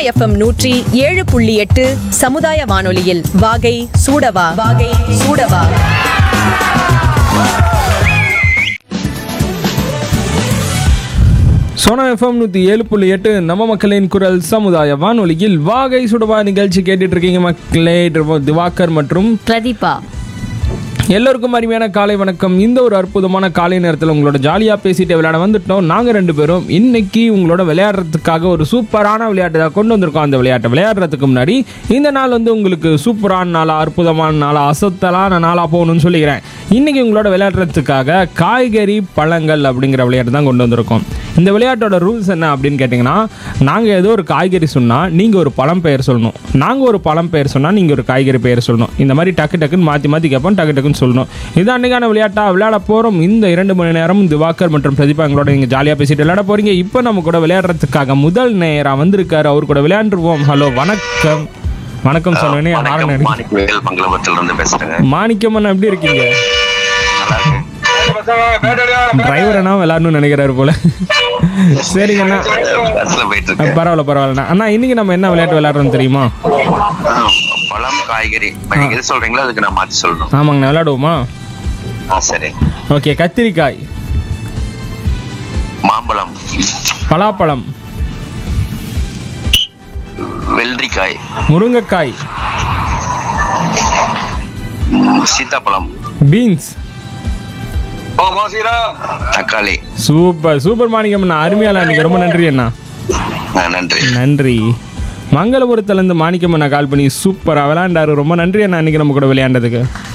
FM நூற்றி ஏழு புள்ளி எட்டு சமுதாய வானொலியில் வாகை சூடவா வாகை சூடவா சோனா எஃப்எம் நூற்றி ஏழு புள்ளி எட்டு நம்ம மக்களின் குரல் சமுதாய வானொலியில் வாகை சுடவா நிகழ்ச்சி கேட்டுட்டு இருக்கீங்க மக்களே திவாகர் மற்றும் பிரதீபா எல்லோருக்கும் அருமையான காலை வணக்கம் இந்த ஒரு அற்புதமான காலை நேரத்தில் உங்களோட ஜாலியாக பேசிட்டு விளையாட வந்துட்டோம் நாங்கள் ரெண்டு பேரும் இன்னைக்கு உங்களோட விளையாடுறதுக்காக ஒரு சூப்பரான விளையாட்டு தான் கொண்டு வந்திருக்கோம் அந்த விளையாட்டை விளையாடுறதுக்கு முன்னாடி இந்த நாள் வந்து உங்களுக்கு சூப்பரான நாளா அற்புதமான நாளா அசத்தலான நாளாக போகணும்னு சொல்லிக்கிறேன் இன்னைக்கு உங்களோட விளையாடுறதுக்காக காய்கறி பழங்கள் அப்படிங்கிற விளையாட்டு தான் கொண்டு வந்திருக்கோம் இந்த விளையாட்டோட ரூல்ஸ் என்ன அப்படின்னு கேட்டிங்கன்னா நாங்கள் ஏதோ ஒரு காய்கறி சொன்னால் நீங்கள் ஒரு பழம் பெயர் சொல்லணும் நாங்கள் ஒரு பழம் பெயர் சொன்னால் நீங்கள் ஒரு காய்கறி பெயர் சொல்லணும் இந்த மாதிரி டக்கு டக்குன்னு மாற்றி மாற்றி கேட்போம் டக்கு டக்குன்னு சொல்லணும் இது அன்றைக்கான விளையாட்டா விளையாட போகிறோம் இந்த இரண்டு மணி நேரம் திவாகர் மற்றும் பிரதீபா எங்களோட நீங்கள் ஜாலியாக பேசிட்டு விளையாட போகிறீங்க இப்போ நம்ம கூட விளையாடுறதுக்காக முதல் நேராக வந்திருக்காரு அவர் கூட விளையாண்டுருவோம் ஹலோ வணக்கம் வணக்கம் சொன்னேனே வணக்கம் ஹாரன் மாணிக் வேல் மங்களபுரத்துல இருந்து பேசுறேங்க மாணிக்கம்மன் எப்படி இருக்கீங்க நல்லா இருக்கேன் டிரைவர் என்ன விளையாடணும்னு நினைக்கிறாரு போல சரிங்கண்ணா பஸ்ல போயிட்டு அஹ் இருக்கேன் பரவாயில்ல பரவாயில்லண்ணா அண்ணா இன்னைக்கு நம்ம என்ன விளையாட்டு விளையாடுறோம் தெரியுமா ஆ, பழம் காய்கறி இப்ப நீங்க எது சொல்றீங்களோ அதுக்கு நான் மாத்தி சொல்லணும் ஆமாங்கண்ணா விளையாடுவோமா ஆ சரி ஓகே கத்திரிக்காய் மாம்பழம் பலாப்பழம் வெள்ளரிக்காய் முருங்கைக்காய் ம், சீத்தாப்பழம் பீன்ஸ் தக்காளி சூப்பர் சூப்பர் மாணிக்கம் அண்ணா அருமையால இன்னைக்கு ரொம்ப நன்றி அண்ணா ஆ, நன்றி நன்றி மங்களபுரத்துலேருந்து மாணிக்கம் அண்ணா கால் பண்ணி சூப்பராக விளையாண்டாரு ரொம்ப நன்றி அண்ணா இன்னைக்கு நம்ம கூட விளையாண்டதுக்கு